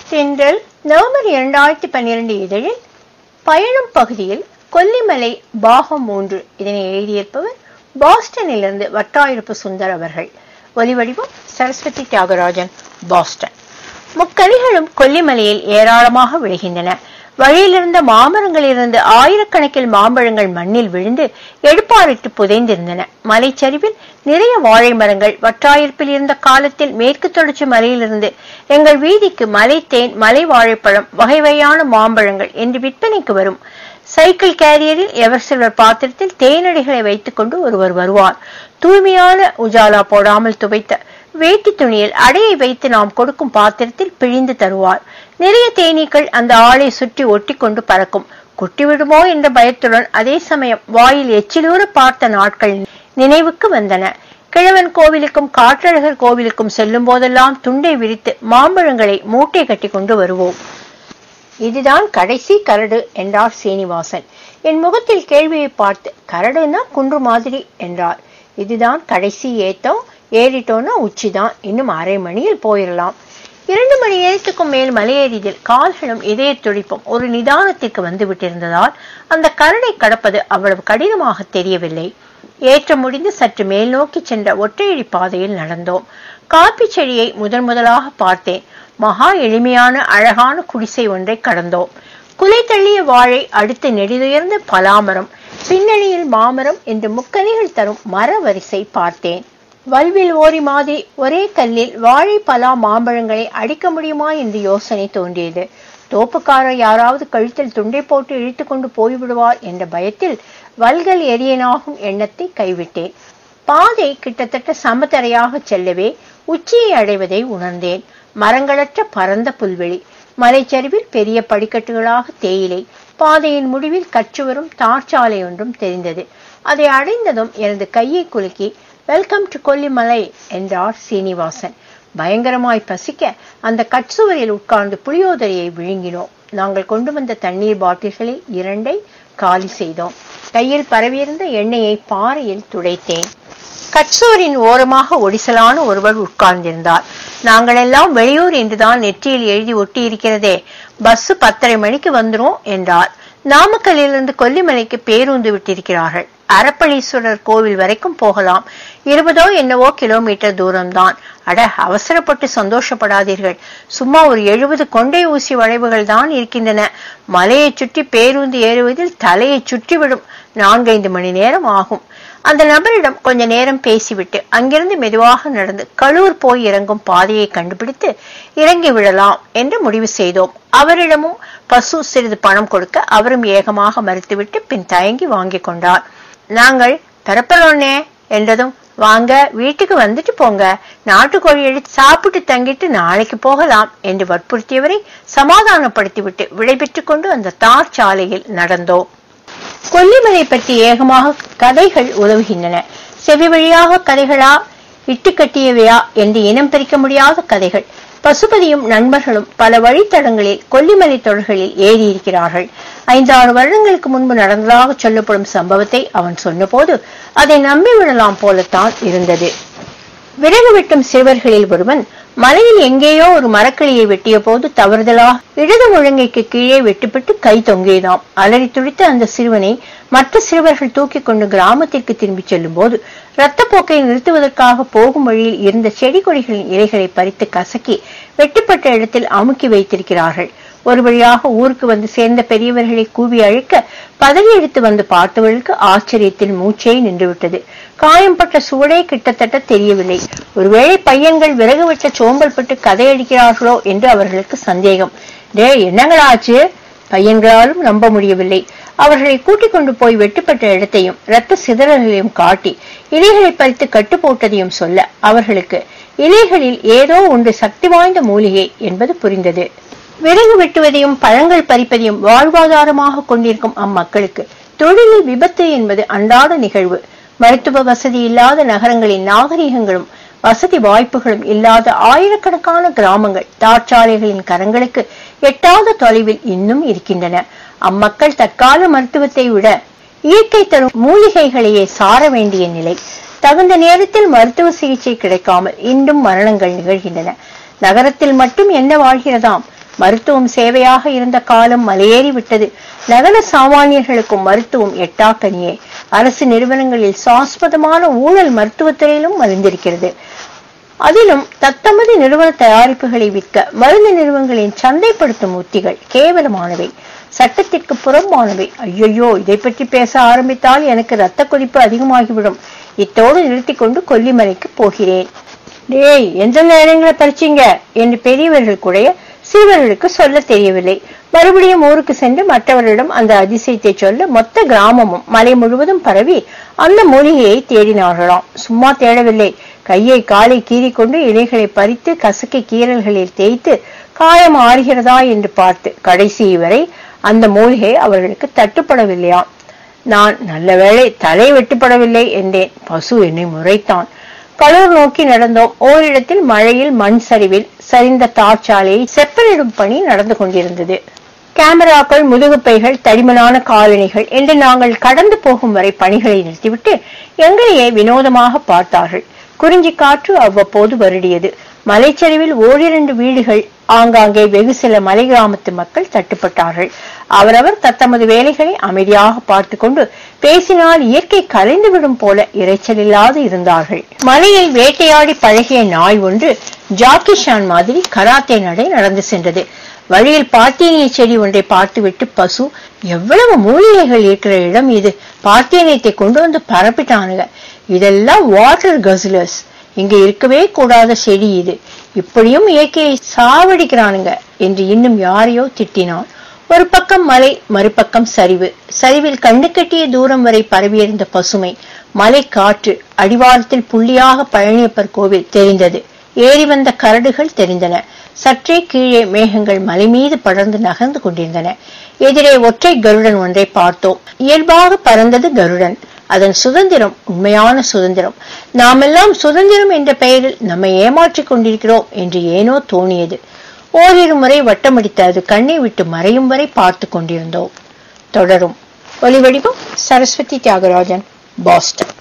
தென்றல் நவம்பர் இரண்டாயிரத்தி பன்னிரண்டு இதழில் பயணம் பகுதியில் கொல்லிமலை பாகம் மூன்று இதனை எழுதியிருப்பவர் பாஸ்டனிலிருந்து வட்டாயிருப்பு சுந்தர் அவர்கள் ஒலிவடிவம் சரஸ்வதி தியாகராஜன் பாஸ்டன் முக்கனிகளும் கொல்லிமலையில் ஏராளமாக விழுகின்றன வழியிலிருந்த மாமரங்களிலிருந்து ஆயிரக்கணக்கில் மாம்பழங்கள் மண்ணில் விழுந்து எடுப்பாரிட்டு புதைந்திருந்தன மலைச்சரிவில் நிறைய வாழை மரங்கள் வட்டாயிருப்பில் இருந்த காலத்தில் மேற்கு தொடர்ச்சி மலையிலிருந்து எங்கள் வீதிக்கு மலை தேன் மலை வாழைப்பழம் வகை வகையான மாம்பழங்கள் என்று விற்பனைக்கு வரும் சைக்கிள் கேரியரில் எவர் சில்வர் பாத்திரத்தில் தேனடிகளை வைத்துக் கொண்டு ஒருவர் வருவார் தூய்மையான உஜாலா போடாமல் துவைத்த வேட்டி துணியில் அடையை வைத்து நாம் கொடுக்கும் பாத்திரத்தில் பிழிந்து தருவார் நிறைய தேனீக்கள் அந்த ஆளை சுற்றி ஒட்டி கொண்டு பறக்கும் கொட்டிவிடுமோ என்ற பயத்துடன் அதே சமயம் வாயில் எச்சிலூற பார்த்த நாட்கள் நினைவுக்கு வந்தன கிழவன் கோவிலுக்கும் காற்றழகர் கோவிலுக்கும் செல்லும் போதெல்லாம் துண்டை விரித்து மாம்பழங்களை மூட்டை கட்டி கொண்டு வருவோம் இதுதான் கடைசி கரடு என்றார் சீனிவாசன் என் முகத்தில் கேள்வியை பார்த்து கரடுன்னா குன்று மாதிரி என்றார் இதுதான் கடைசி ஏத்தம் ஏறிட்டோன்னா உச்சிதான் இன்னும் அரை மணியில் போயிடலாம் இரண்டு மணி நேரத்துக்கும் மேல் மலையேறியதில் கால்களும் இதய துடிப்பும் ஒரு நிதானத்திற்கு வந்து விட்டிருந்ததால் அந்த கரடை கடப்பது அவ்வளவு கடினமாக தெரியவில்லை ஏற்றம் முடிந்து சற்று மேல் நோக்கி சென்ற ஒற்றையடி பாதையில் நடந்தோம் காப்பி செடியை முதன் முதலாக பார்த்தேன் மகா எளிமையான அழகான குடிசை ஒன்றை கடந்தோம் குலை தள்ளிய வாழை அடுத்து நெடிதுயர்ந்த பலாமரம் பின்னணியில் மாமரம் என்று முக்கனிகள் தரும் மர வரிசை பார்த்தேன் வல்வில் ஓரி மாதிரி ஒரே கல்லில் வாழை பலா மாம்பழங்களை அடிக்க முடியுமா என்று யோசனை தோன்றியது தோப்புக்காரர் யாராவது கழுத்தில் துண்டை போட்டு இழுத்து கொண்டு போய்விடுவார் என்ற பயத்தில் வல்கள் எரியனாகும் எண்ணத்தை கைவிட்டேன் பாதை கிட்டத்தட்ட சமதரையாக செல்லவே உச்சியை அடைவதை உணர்ந்தேன் மரங்களற்ற பரந்த புல்வெளி மலைச்சரிவில் பெரிய படிக்கட்டுகளாக தேயிலை பாதையின் முடிவில் கச்சுவரும் தார்ச்சாலை ஒன்றும் தெரிந்தது அதை அடைந்ததும் எனது கையை குலுக்கி வெல்கம் டு கொல்லிமலை என்றார் சீனிவாசன் பயங்கரமாய் பசிக்க அந்த கட்சுவரில் உட்கார்ந்து புளியோதரையை விழுங்கினோம் நாங்கள் கொண்டு வந்த தண்ணீர் பாட்டில்களில் இரண்டை காலி செய்தோம் கையில் பரவியிருந்த எண்ணெயை பாறையில் துடைத்தேன் கட்சோரின் ஓரமாக ஒடிசலான ஒருவர் உட்கார்ந்திருந்தார் நாங்கள் எல்லாம் வெளியூர் என்றுதான் நெற்றியில் எழுதி ஒட்டி இருக்கிறதே பஸ் பத்தரை மணிக்கு வந்துரும் என்றார் நாமக்கல்லிலிருந்து கொல்லிமலைக்கு பேருந்து விட்டிருக்கிறார்கள் அரப்பளீஸ்வரர் கோவில் வரைக்கும் போகலாம் இருபதோ என்னவோ கிலோமீட்டர் தூரம்தான் அட அவசரப்பட்டு சந்தோஷப்படாதீர்கள் சும்மா ஒரு எழுபது கொண்டை ஊசி வளைவுகள் தான் இருக்கின்றன மலையை சுற்றி பேருந்து ஏறுவதில் தலையை சுற்றிவிடும் நான்கைந்து மணி நேரம் ஆகும் அந்த நபரிடம் கொஞ்ச நேரம் பேசிவிட்டு அங்கிருந்து மெதுவாக நடந்து களூர் போய் இறங்கும் பாதையை கண்டுபிடித்து இறங்கி விடலாம் என்று முடிவு செய்தோம் அவரிடமும் பசு சிறிது பணம் கொடுக்க அவரும் ஏகமாக மறுத்துவிட்டு பின் தயங்கி வாங்கி கொண்டார் நாங்கள் பரப்பலோன்னே என்றதும் வாங்க வீட்டுக்கு வந்துட்டு போங்க நாட்டுக்கோழி எடுத்து சாப்பிட்டு தங்கிட்டு நாளைக்கு போகலாம் என்று வற்புறுத்தியவரை சமாதானப்படுத்திவிட்டு விடைபெற்றுக் கொண்டு அந்த தார் சாலையில் நடந்தோம் கொல்லிமலை பற்றி ஏகமாக கதைகள் உதவுகின்றன செவி வழியாக கதைகளா இட்டு கட்டியவையா என்று இனம் பிரிக்க முடியாத கதைகள் பசுபதியும் நண்பர்களும் பல வழித்தடங்களில் கொல்லிமலை தொடர்களில் ஏறி இருக்கிறார்கள் ஐந்தாறு வருடங்களுக்கு முன்பு நடந்ததாக சொல்லப்படும் சம்பவத்தை அவன் சொன்னபோது அதை நம்பிவிடலாம் போலத்தான் இருந்தது விறகு வெட்டும் சிறுவர்களில் ஒருவன் மலையில் எங்கேயோ ஒரு மரக்கிளியை வெட்டிய போது தவறுதலாக இடது முழங்கைக்கு கீழே வெட்டுப்பட்டு கை தொங்கியதாம் அலறி துடித்த அந்த சிறுவனை மற்ற சிறுவர்கள் தூக்கி கொண்டு கிராமத்திற்கு திரும்பி செல்லும் போது ரத்தப்போக்கை நிறுத்துவதற்காக போகும் வழியில் இருந்த செடி கொடிகளின் இலைகளை பறித்து கசக்கி வெட்டுப்பட்ட இடத்தில் அமுக்கி வைத்திருக்கிறார்கள் ஒரு வழியாக ஊருக்கு வந்து சேர்ந்த பெரியவர்களை கூவி அழைக்க பதவி எடுத்து வந்து பார்த்தவர்களுக்கு ஆச்சரியத்தில் மூச்சே நின்றுவிட்டது காயம்பட்ட சுவடே கிட்டத்தட்ட தெரியவில்லை ஒருவேளை பையன்கள் விறகு வெட்ட சோம்பல் பட்டு கதையடிக்கிறார்களோ என்று அவர்களுக்கு சந்தேகம் டே என்னங்களாச்சு பையன்களாலும் நம்ப முடியவில்லை அவர்களை கூட்டிக் கொண்டு போய் வெட்டுப்பட்ட இடத்தையும் இரத்த சிதறல்களையும் காட்டி இலைகளை பறித்து கட்டு போட்டதையும் சொல்ல அவர்களுக்கு இலைகளில் ஏதோ ஒன்று சக்தி வாய்ந்த மூலிகை என்பது புரிந்தது விறகு வெட்டுவதையும் பழங்கள் பறிப்பதையும் வாழ்வாதாரமாக கொண்டிருக்கும் அம்மக்களுக்கு தொழிலில் விபத்து என்பது அன்றாட நிகழ்வு மருத்துவ வசதி இல்லாத நகரங்களின் நாகரிகங்களும் வசதி வாய்ப்புகளும் இல்லாத ஆயிரக்கணக்கான கிராமங்கள் தார்ச்சாலைகளின் கரங்களுக்கு எட்டாத தொலைவில் இன்னும் இருக்கின்றன அம்மக்கள் தற்கால மருத்துவத்தை விட இயற்கை தரும் மூலிகைகளையே சார வேண்டிய நிலை தகுந்த நேரத்தில் மருத்துவ சிகிச்சை கிடைக்காமல் இன்றும் மரணங்கள் நிகழ்கின்றன நகரத்தில் மட்டும் என்ன வாழ்கிறதாம் மருத்துவம் சேவையாக இருந்த காலம் மலையேறி விட்டது நகர சாமானியர்களுக்கும் மருத்துவம் எட்டாக்கனியே அரசு நிறுவனங்களில் சாஸ்வதமான ஊழல் மருத்துவத்துறையிலும் மலிந்திருக்கிறது அதிலும் தத்தமது நிறுவன தயாரிப்புகளை விற்க மருந்து நிறுவனங்களின் சந்தைப்படுத்தும் உத்திகள் கேவலமானவை சட்டத்திற்கு புறம்பானவை ஐயையோ இதை பற்றி பேச ஆரம்பித்தால் எனக்கு ரத்த கொதிப்பு அதிகமாகிவிடும் இத்தோடு நிறுத்திக் கொண்டு கொல்லிமலைக்கு போகிறேன் டேய் எந்த நேரங்களை பறிச்சீங்க என்று பெரியவர்கள் கூடைய சிறுவர்களுக்கு சொல்ல தெரியவில்லை மறுபடியும் ஊருக்கு சென்று மற்றவர்களிடம் அந்த அதிசயத்தை சொல்ல மொத்த கிராமமும் மலை முழுவதும் பரவி அந்த மூலிகையை தேடினார்களாம் சும்மா தேடவில்லை கையை காலை கீறிக்கொண்டு இலைகளை பறித்து கசக்கை கீறல்களில் தேய்த்து காயம் ஆறுகிறதா என்று பார்த்து கடைசி வரை அந்த மூலிகை அவர்களுக்கு தட்டுப்படவில்லையாம் நான் நல்ல வேளை தலை வெட்டுப்படவில்லை என்றேன் பசு என்னை முறைத்தான் கலூர் நோக்கி நடந்தோம் ஓரிடத்தில் மழையில் மண் சரிவில் சரிந்த தார்ச்சாலையை செப்பனிடும் பணி நடந்து கொண்டிருந்தது கேமராக்கள் முதுகுப்பைகள் தடிமனான காலணிகள் என்று நாங்கள் கடந்து போகும் வரை பணிகளை நிறுத்திவிட்டு எங்களையே வினோதமாக பார்த்தார்கள் குறிஞ்சி காற்று அவ்வப்போது வருடியது மலைச்சரிவில் ஓரிரண்டு வீடுகள் ஆங்காங்கே வெகு சில மலை கிராமத்து மக்கள் தட்டுப்பட்டார்கள் அவரவர் தத்தமது வேலைகளை அமைதியாக பார்த்து கொண்டு பேசினால் இயற்கை கலைந்துவிடும் போல இரைச்சலில்லாது இருந்தார்கள் மலையில் வேட்டையாடி பழகிய நாய் ஒன்று ஜாக்கிஷான் மாதிரி கராத்தே நடை நடந்து சென்றது வழியில் பார்த்தேனிய செடி ஒன்றை பார்த்துவிட்டு பசு எவ்வளவு மூலிகைகள் இருக்கிற இடம் இது பார்த்தேனியத்தை கொண்டு வந்து பரப்பிட்டானுங்க இதெல்லாம் வாட்டர் கசிலர்ஸ் இங்க இருக்கவே கூடாத செடி இது இப்படியும் இயற்கையை சாவடிக்கிறானுங்க என்று இன்னும் யாரையோ திட்டினான் ஒரு பக்கம் மலை மறுபக்கம் சரிவு சரிவில் கண்ணு கட்டிய தூரம் வரை பரவியிருந்த பசுமை மலை காற்று அடிவாரத்தில் புள்ளியாக பழனியப்பர் கோவில் தெரிந்தது ஏறி வந்த கரடுகள் தெரிந்தன சற்றே கீழே மேகங்கள் மலை மீது படர்ந்து நகர்ந்து கொண்டிருந்தன எதிரே ஒற்றை கருடன் ஒன்றை பார்த்தோம் இயல்பாக பறந்தது கருடன் அதன் சுதந்திரம் உண்மையான சுதந்திரம் நாமெல்லாம் சுதந்திரம் என்ற பெயரில் நம்மை ஏமாற்றிக் கொண்டிருக்கிறோம் என்று ஏனோ தோணியது ஓரிரு முறை வட்டமடித்து அது கண்ணை விட்டு மறையும் வரை பார்த்து கொண்டிருந்தோம் தொடரும் ஒலிவடிவம் சரஸ்வதி தியாகராஜன் பாஸ்டன்